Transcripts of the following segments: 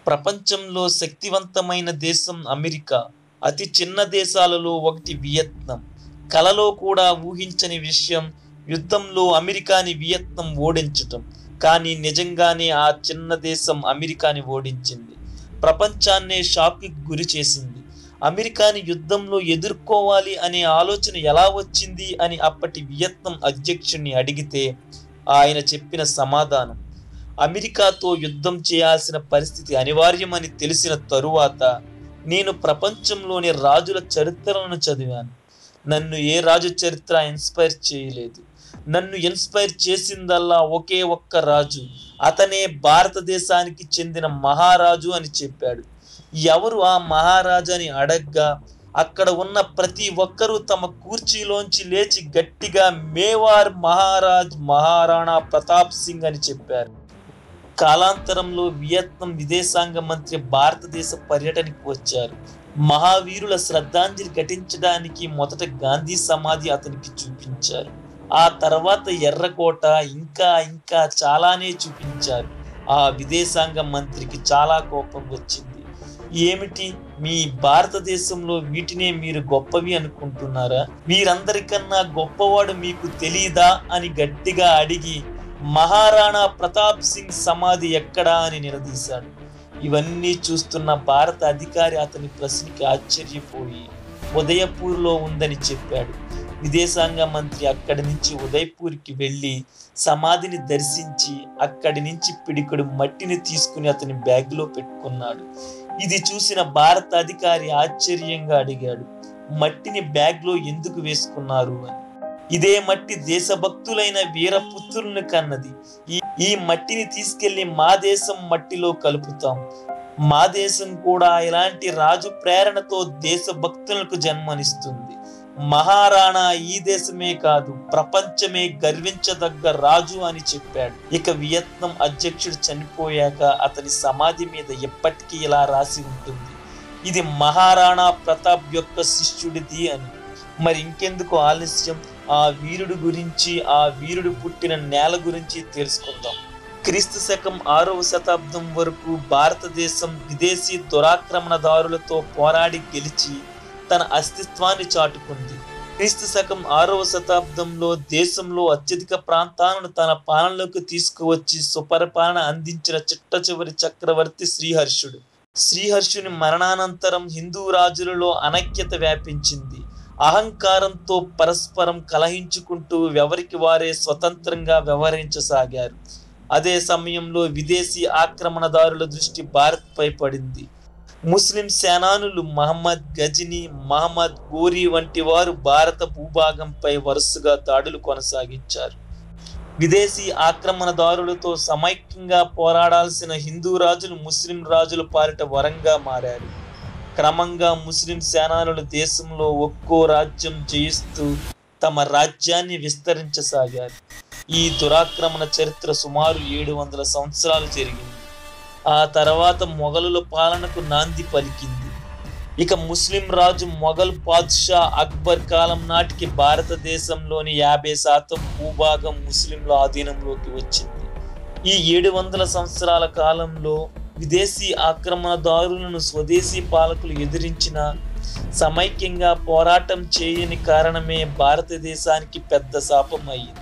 ప్రపంచంలో శక్తివంతమైన దేశం అమెరికా అతి చిన్న దేశాలలో ఒకటి వియత్నాం కలలో కూడా ఊహించని విషయం యుద్ధంలో అమెరికాని వియత్నాం ఓడించటం కానీ నిజంగానే ఆ చిన్న దేశం అమెరికాని ఓడించింది ప్రపంచాన్నే షాక్కి గురి చేసింది అమెరికాని యుద్ధంలో ఎదుర్కోవాలి అనే ఆలోచన ఎలా వచ్చింది అని అప్పటి వియత్నాం అధ్యక్షుడిని అడిగితే ఆయన చెప్పిన సమాధానం అమెరికాతో యుద్ధం చేయాల్సిన పరిస్థితి అనివార్యమని తెలిసిన తరువాత నేను ప్రపంచంలోని రాజుల చరిత్రలను చదివాను నన్ను ఏ రాజు చరిత్ర ఇన్స్పైర్ చేయలేదు నన్ను ఇన్స్పైర్ చేసిందల్లా ఒకే ఒక్క రాజు అతనే భారతదేశానికి చెందిన మహారాజు అని చెప్పాడు ఎవరు ఆ మహారాజు అని అడగ్గా అక్కడ ఉన్న ప్రతి ఒక్కరూ తమ కూర్చీలోంచి లేచి గట్టిగా మేవార్ మహారాజ్ మహారాణా ప్రతాప్ సింగ్ అని చెప్పారు కాలాంతరంలో వియత్నాం విదేశాంగ మంత్రి భారతదేశ పర్యటనకు వచ్చారు మహావీరుల శ్రద్ధాంజలి ఘటించడానికి మొదట గాంధీ సమాధి అతనికి చూపించారు ఆ తర్వాత ఎర్రకోట ఇంకా ఇంకా చాలానే చూపించారు ఆ విదేశాంగ మంత్రికి చాలా కోపం వచ్చింది ఏమిటి మీ భారతదేశంలో వీటినే మీరు గొప్పవి అనుకుంటున్నారా మీరందరికన్నా గొప్పవాడు మీకు తెలీదా అని గట్టిగా అడిగి మహారాణా ప్రతాప్ సింగ్ సమాధి ఎక్కడా అని నిలదీశాడు ఇవన్నీ చూస్తున్న భారత అధికారి అతని ప్రశ్నకి ఆశ్చర్యపోయి ఉదయపూర్లో ఉందని చెప్పాడు విదేశాంగ మంత్రి అక్కడి నుంచి ఉదయపూర్కి వెళ్ళి సమాధిని దర్శించి అక్కడి నుంచి పిడికడు మట్టిని తీసుకుని అతని బ్యాగ్లో పెట్టుకున్నాడు ఇది చూసిన భారత అధికారి ఆశ్చర్యంగా అడిగాడు మట్టిని బ్యాగ్లో ఎందుకు వేసుకున్నారు అని ఇదే మట్టి దేశభక్తులైన వీరపుత్రులను కన్నది ఈ ఈ మట్టిని తీసుకెళ్లి మా దేశం మట్టిలో కలుపుతాం మా దేశం కూడా ఇలాంటి రాజు ప్రేరణతో దేశభక్తులకు జన్మనిస్తుంది మహారాణా ఈ దేశమే కాదు ప్రపంచమే గర్వించదగ్గ రాజు అని చెప్పాడు ఇక వియత్నాం అధ్యక్షుడు చనిపోయాక అతని సమాధి మీద ఎప్పటికీ ఇలా రాసి ఉంటుంది ఇది మహారాణా ప్రతాప్ యొక్క శిష్యుడిది అని మరి ఇంకెందుకు ఆలస్యం ఆ వీరుడు గురించి ఆ వీరుడు పుట్టిన నేల గురించి తెలుసుకుందాం క్రీస్తు శకం ఆరవ శతాబ్దం వరకు భారతదేశం విదేశీ దురాక్రమణదారులతో పోరాడి గెలిచి తన అస్తిత్వాన్ని చాటుకుంది క్రీస్తు శకం ఆరవ శతాబ్దంలో దేశంలో అత్యధిక ప్రాంతాలను తన పాలనలోకి తీసుకువచ్చి సుపరిపాలన అందించిన చిట్ట చివరి చక్రవర్తి శ్రీహర్షుడు శ్రీహర్షుని మరణానంతరం హిందూ రాజులలో అనైక్యత వ్యాపించింది అహంకారంతో పరస్పరం కలహించుకుంటూ ఎవరికి వారే స్వతంత్రంగా వ్యవహరించసాగారు అదే సమయంలో విదేశీ ఆక్రమణదారుల దృష్టి భారత్పై పడింది ముస్లిం సేనానులు మహమ్మద్ గజని మహమ్మద్ గోరీ వంటి వారు భారత భూభాగంపై వరుసగా దాడులు కొనసాగించారు విదేశీ ఆక్రమణదారులతో సమైక్యంగా పోరాడాల్సిన హిందూ రాజులు ముస్లిం రాజుల పాలిట వరంగా మారారు క్రమంగా ముస్లిం సేనానులు దేశంలో ఒక్కో రాజ్యం జయిస్తూ తమ రాజ్యాన్ని విస్తరించసాగారు ఈ దురాక్రమణ చరిత్ర సుమారు ఏడు వందల సంవత్సరాలు జరిగింది ఆ తర్వాత మొఘలుల పాలనకు నాంది పలికింది ఇక ముస్లిం రాజు మొఘల్ బాద్షా అక్బర్ కాలం నాటికి భారతదేశంలోని యాభై శాతం భూభాగం ముస్లింల ఆధీనంలోకి వచ్చింది ఈ ఏడు వందల సంవత్సరాల కాలంలో విదేశీ ఆక్రమణదారులను స్వదేశీ పాలకులు ఎదిరించిన సమైక్యంగా పోరాటం చేయని కారణమే భారతదేశానికి పెద్ద శాపం అయింది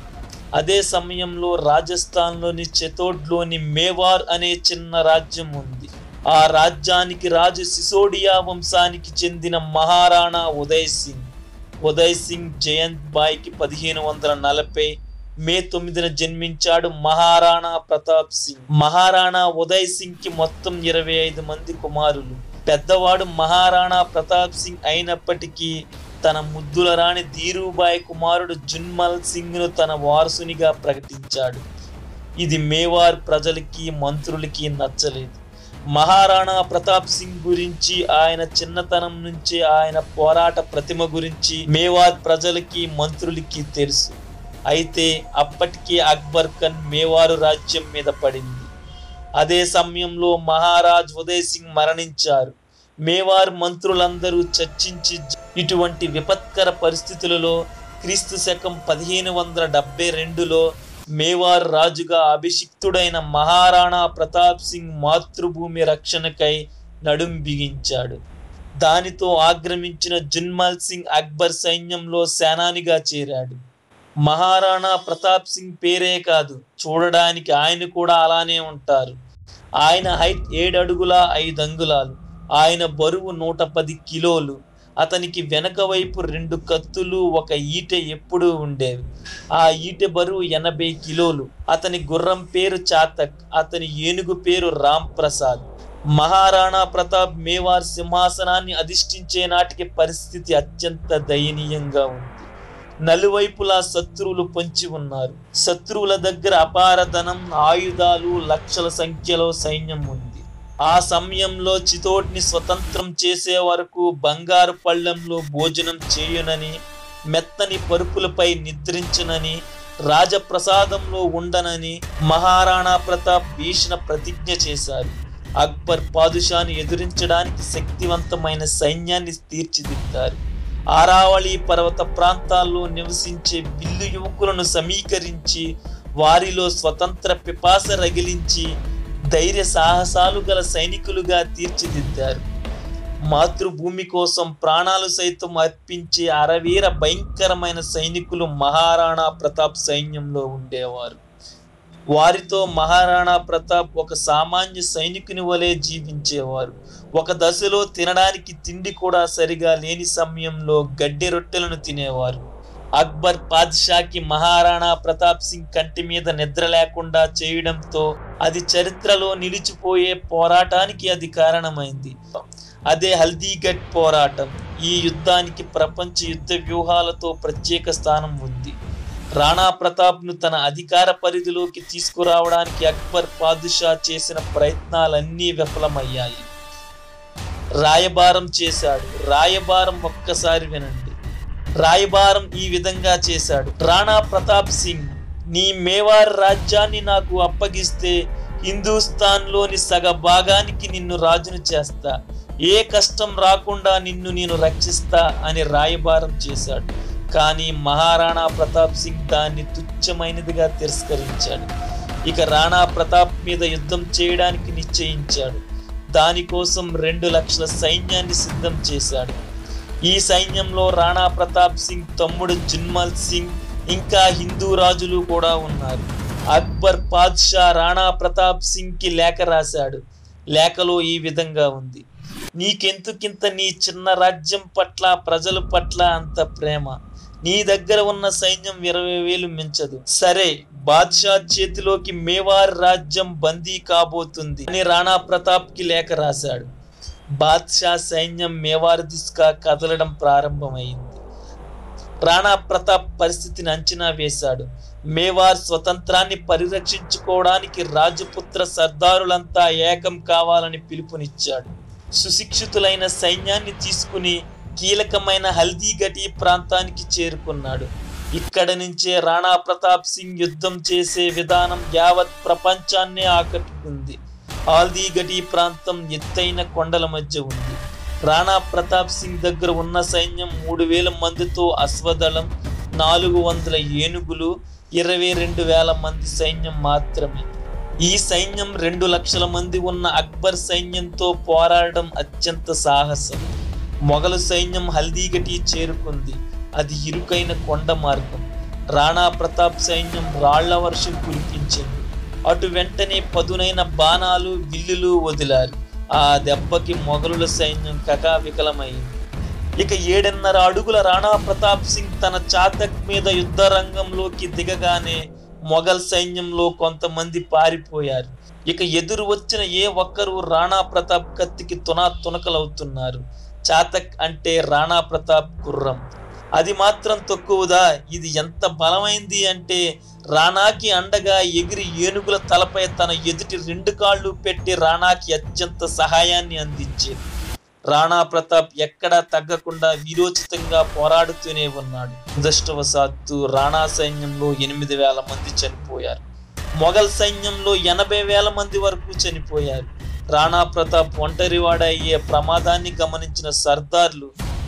అదే సమయంలో రాజస్థాన్లోని చెతోడ్లోని మేవార్ అనే చిన్న రాజ్యం ఉంది ఆ రాజ్యానికి రాజు సిసోడియా వంశానికి చెందిన మహారాణా ఉదయ్ సింగ్ ఉదయ్ సింగ్ జయంత్ బాయ్కి పదిహేను వందల నలభై మే తొమ్మిదిన జన్మించాడు మహారాణా ప్రతాప్ సింగ్ మహారాణా ఉదయ్ సింగ్ కి మొత్తం ఇరవై ఐదు మంది కుమారులు పెద్దవాడు మహారాణా ప్రతాప్ సింగ్ అయినప్పటికీ తన ముద్దుల రాణి ధీరుబాయ్ కుమారుడు జున్మల్ సింగ్ ను తన వారసునిగా ప్రకటించాడు ఇది మేవార్ ప్రజలకి మంత్రులకి నచ్చలేదు మహారాణా ప్రతాప్ సింగ్ గురించి ఆయన చిన్నతనం నుంచే ఆయన పోరాట ప్రతిమ గురించి మేవార్ ప్రజలకి మంత్రులకి తెలుసు అయితే అప్పటికే అక్బర్ ఖాన్ మేవారు రాజ్యం మీద పడింది అదే సమయంలో మహారాజ్ ఉదయ్ సింగ్ మరణించారు మేవార్ మంత్రులందరూ చర్చించి ఇటువంటి విపత్కర పరిస్థితులలో క్రీస్తు శకం పదిహేను వందల డెబ్బై రెండులో మేవార్ రాజుగా అభిషిక్తుడైన మహారాణా ప్రతాప్ సింగ్ మాతృభూమి రక్షణకై నడుం బిగించాడు దానితో ఆక్రమించిన జున్మల్ సింగ్ అక్బర్ సైన్యంలో సేనానిగా చేరాడు మహారాణా ప్రతాప్ సింగ్ పేరే కాదు చూడడానికి ఆయన కూడా అలానే ఉంటారు ఆయన హైట్ ఏడు అడుగుల ఐదు అంగుళాలు ఆయన బరువు నూట పది కిలోలు అతనికి వెనక వైపు రెండు కత్తులు ఒక ఈటె ఎప్పుడూ ఉండేవి ఆ ఈటె బరువు ఎనభై కిలోలు అతని గుర్రం పేరు చాతక్ అతని ఏనుగు పేరు రామ్ ప్రసాద్ మహారాణా ప్రతాప్ మేవార్ సింహాసనాన్ని అధిష్ఠించే నాటికి పరిస్థితి అత్యంత దయనీయంగా ఉంది నలువైపులా శత్రువులు పొంచి ఉన్నారు శత్రువుల దగ్గర అపార ధనం ఆయుధాలు లక్షల సంఖ్యలో సైన్యం ఉంది ఆ సమయంలో చితోడ్ని స్వతంత్రం చేసే వరకు బంగారు పళ్ళెంలో భోజనం చేయునని మెత్తని పరుపులపై నిద్రించనని రాజప్రసాదంలో ఉండనని మహారాణా ప్రతాప్ భీషణ ప్రతిజ్ఞ చేశారు అక్బర్ పాదుషాని ఎదురించడానికి శక్తివంతమైన సైన్యాన్ని తీర్చిదిద్దారు ఆరావళి పర్వత ప్రాంతాల్లో నివసించే విల్లు యువకులను సమీకరించి వారిలో స్వతంత్ర పిపాస రగిలించి ధైర్య సాహసాలు గల సైనికులుగా తీర్చిదిద్దారు మాతృభూమి కోసం ప్రాణాలు సైతం అర్పించే అరవీర భయంకరమైన సైనికులు మహారాణా ప్రతాప్ సైన్యంలో ఉండేవారు వారితో మహారాణా ప్రతాప్ ఒక సామాన్య సైనికుని వలె జీవించేవారు ఒక దశలో తినడానికి తిండి కూడా సరిగా లేని సమయంలో గడ్డి రొట్టెలను తినేవారు అక్బర్ పాద్షాకి మహారాణా ప్రతాప్ సింగ్ కంటి మీద నిద్ర లేకుండా చేయడంతో అది చరిత్రలో నిలిచిపోయే పోరాటానికి అది కారణమైంది అదే హల్దీగఢ్ పోరాటం ఈ యుద్ధానికి ప్రపంచ యుద్ధ వ్యూహాలతో ప్రత్యేక స్థానం ఉంది రాణా ప్రతాప్ను తన అధికార పరిధిలోకి తీసుకురావడానికి అక్బర్ పాదుషా చేసిన ప్రయత్నాలన్నీ విఫలమయ్యాయి రాయబారం చేశాడు రాయబారం ఒక్కసారి వినండి రాయబారం ఈ విధంగా చేశాడు రాణా ప్రతాప్ సింగ్ నీ మేవార్ రాజ్యాన్ని నాకు అప్పగిస్తే హిందూస్థాన్లోని సగ భాగానికి నిన్ను రాజును చేస్తా ఏ కష్టం రాకుండా నిన్ను నేను రక్షిస్తా అని రాయబారం చేశాడు కానీ మహారాణా ప్రతాప్ సింగ్ దాన్ని తుచ్చమైనదిగా తిరస్కరించాడు ఇక రాణా ప్రతాప్ మీద యుద్ధం చేయడానికి నిశ్చయించాడు దానికోసం రెండు లక్షల సైన్యాన్ని సిద్ధం చేశాడు ఈ సైన్యంలో రాణా ప్రతాప్ సింగ్ తమ్ముడు జున్మల్ సింగ్ ఇంకా హిందూ రాజులు కూడా ఉన్నారు అక్బర్ పాద్షా రాణా ప్రతాప్ సింగ్ కి లేఖ రాశాడు లేఖలో ఈ విధంగా ఉంది నీకెందుకింత నీ చిన్న రాజ్యం పట్ల ప్రజల పట్ల అంత ప్రేమ నీ దగ్గర ఉన్న సైన్యం ఇరవై వేలు మించదు సరే బాద్షా చేతిలోకి మేవార్ రాజ్యం బందీ కాబోతుంది అని రాణా ప్రతాప్ కి లేఖ రాశాడు బాద్షా సైన్యం మేవార్ దిశగా కదలడం ప్రారంభమైంది రాణా ప్రతాప్ పరిస్థితిని అంచనా వేశాడు మేవార్ స్వతంత్రాన్ని పరిరక్షించుకోవడానికి రాజపుత్ర సర్దారులంతా ఏకం కావాలని పిలుపునిచ్చాడు సుశిక్షితులైన సైన్యాన్ని తీసుకుని కీలకమైన హల్దీగటి ప్రాంతానికి చేరుకున్నాడు ఇక్కడ నుంచే రాణా ప్రతాప్ సింగ్ యుద్ధం చేసే విధానం యావత్ ప్రపంచాన్నే ఆకట్టుకుంది హాల్దీగటి ప్రాంతం ఎత్తైన కొండల మధ్య ఉంది రాణా ప్రతాప్ సింగ్ దగ్గర ఉన్న సైన్యం మూడు వేల మందితో అశ్వదళం నాలుగు వందల ఏనుగులు ఇరవై రెండు వేల మంది సైన్యం మాత్రమే ఈ సైన్యం రెండు లక్షల మంది ఉన్న అక్బర్ సైన్యంతో పోరాడడం అత్యంత సాహసం మొఘలు సైన్యం హల్దీగటి చేరుకుంది అది ఇరుకైన కొండ మార్గం రాణా ప్రతాప్ సైన్యం రాళ్ల వర్షం కురిపించింది అటు వెంటనే పదునైన బాణాలు విల్లులు వదిలారు ఆ దెబ్బకి మొఘలుల సైన్యం కకావికలమైంది ఇక ఏడున్నర అడుగుల రాణా ప్రతాప్ సింగ్ తన చాతక్ మీద యుద్ధ రంగంలోకి దిగగానే మొఘల్ సైన్యంలో కొంతమంది పారిపోయారు ఇక ఎదురు వచ్చిన ఏ ఒక్కరూ రాణా ప్రతాప్ కత్తికి తునా తునకలవుతున్నారు చాతక్ అంటే రాణా ప్రతాప్ గుర్రం అది మాత్రం తక్కువదా ఇది ఎంత బలమైంది అంటే రాణాకి అండగా ఎగిరి ఏనుగుల తలపై తన ఎదుటి రెండు కాళ్ళు పెట్టి రాణాకి అత్యంత సహాయాన్ని అందించేది రాణా ప్రతాప్ ఎక్కడా తగ్గకుండా వీరోచితంగా పోరాడుతూనే ఉన్నాడు దుష్టవశాత్తు రాణా సైన్యంలో ఎనిమిది వేల మంది చనిపోయారు మొఘల్ సైన్యంలో ఎనభై వేల మంది వరకు చనిపోయారు రాణా ప్రతాప్ ఒంటరివాడ అయ్యే ప్రమాదాన్ని గమనించిన సర్దార్లు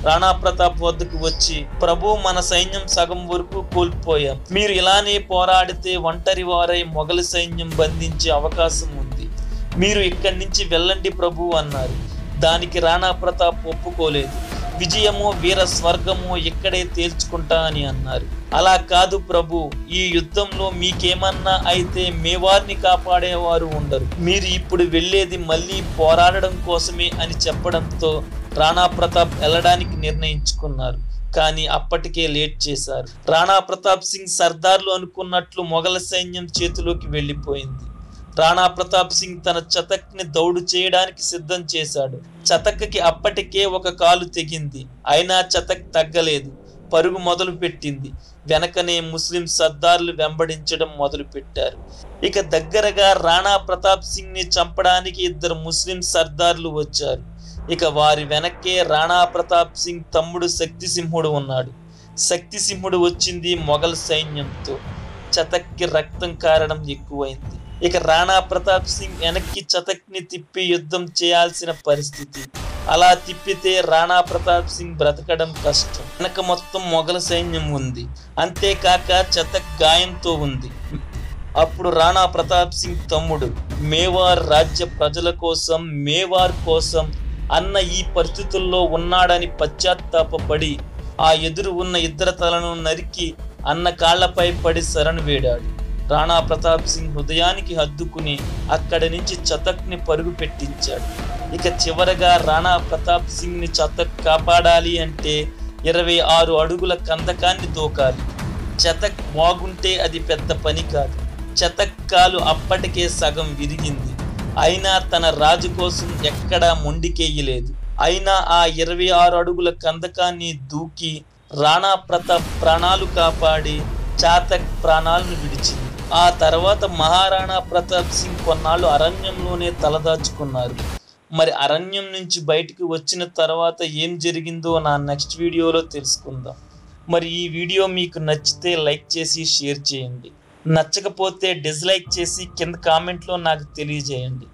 రాణా ప్రతాప్ వద్దకు వచ్చి ప్రభు మన సైన్యం సగం వరకు కోల్పోయాం మీరు ఇలానే పోరాడితే ఒంటరి వారై మొఘలు సైన్యం బంధించే అవకాశం ఉంది మీరు ఇక్కడి నుంచి వెళ్ళండి ప్రభు అన్నారు దానికి రాణా ప్రతాప్ ఒప్పుకోలేదు విజయమో వీర స్వర్గమో ఇక్కడే తేల్చుకుంటా అని అన్నారు అలా కాదు ప్రభు ఈ యుద్ధంలో మీకేమన్నా అయితే మేవారిని కాపాడేవారు ఉండరు మీరు ఇప్పుడు వెళ్ళేది మళ్ళీ పోరాడడం కోసమే అని చెప్పడంతో రాణా ప్రతాప్ వెళ్ళడానికి నిర్ణయించుకున్నారు కానీ అప్పటికే లేట్ చేశారు రాణా ప్రతాప్ సింగ్ సర్దార్లు అనుకున్నట్లు మొఘల సైన్యం చేతిలోకి వెళ్ళిపోయింది రాణా ప్రతాప్ సింగ్ తన చతక్ని దౌడు చేయడానికి సిద్ధం చేశాడు చతక్కి అప్పటికే ఒక కాలు తెగింది అయినా చతక్ తగ్గలేదు పరుగు మొదలు పెట్టింది వెనకనే ముస్లిం సర్దార్లు వెంబడించడం మొదలు పెట్టారు ఇక దగ్గరగా రాణా ప్రతాప్ సింగ్ ని చంపడానికి ఇద్దరు ముస్లిం సర్దార్లు వచ్చారు ఇక వారి వెనక్కే రాణా ప్రతాప్ సింగ్ తమ్ముడు శక్తిసింహుడు ఉన్నాడు శక్తిసింహుడు వచ్చింది మొఘల్ సైన్యంతో చతక్కి రక్తం కారడం ఎక్కువైంది ఇక రాణా ప్రతాప్ సింగ్ వెనక్కి చతక్ని తిప్పి యుద్ధం చేయాల్సిన పరిస్థితి అలా తిప్పితే రాణా ప్రతాప్ సింగ్ బ్రతకడం కష్టం వెనక మొత్తం మొఘల సైన్యం ఉంది అంతేకాక చతక్ గాయంతో ఉంది అప్పుడు రాణా ప్రతాప్ సింగ్ తమ్ముడు మేవార్ రాజ్య ప్రజల కోసం మేవార్ కోసం అన్న ఈ పరిస్థితుల్లో ఉన్నాడని పశ్చాత్తాపపడి ఆ ఎదురు ఉన్న ఇద్దరు తలను నరికి అన్న కాళ్లపై పడి శరణు వేడాడు రాణా ప్రతాప్ సింగ్ హృదయానికి హద్దుకుని అక్కడి నుంచి చతక్ని పరుగు పెట్టించాడు ఇక చివరగా రాణా ప్రతాప్ సింగ్ ని చతక్ కాపాడాలి అంటే ఇరవై ఆరు అడుగుల కందకాన్ని దూకాలి చతక్ బాగుంటే అది పెద్ద పని కాదు చతక్ కాలు అప్పటికే సగం విరిగింది అయినా తన రాజు కోసం ఎక్కడా మొండికేయలేదు అయినా ఆ ఇరవై ఆరు అడుగుల కందకాన్ని దూకి రాణా ప్రతాప్ ప్రాణాలు కాపాడి చాతక్ ప్రాణాలను విడిచింది ఆ తర్వాత మహారాణా ప్రతాప్ సింగ్ కొన్నాళ్ళు అరణ్యంలోనే తలదాచుకున్నారు మరి అరణ్యం నుంచి బయటికి వచ్చిన తర్వాత ఏం జరిగిందో నా నెక్స్ట్ వీడియోలో తెలుసుకుందాం మరి ఈ వీడియో మీకు నచ్చితే లైక్ చేసి షేర్ చేయండి నచ్చకపోతే డిస్లైక్ చేసి కింద కామెంట్లో నాకు తెలియజేయండి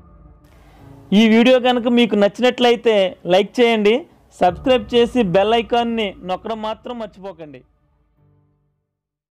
ఈ వీడియో కనుక మీకు నచ్చినట్లయితే లైక్ చేయండి సబ్స్క్రైబ్ చేసి బెల్ ఐకాన్ని నొక్కడం మాత్రం మర్చిపోకండి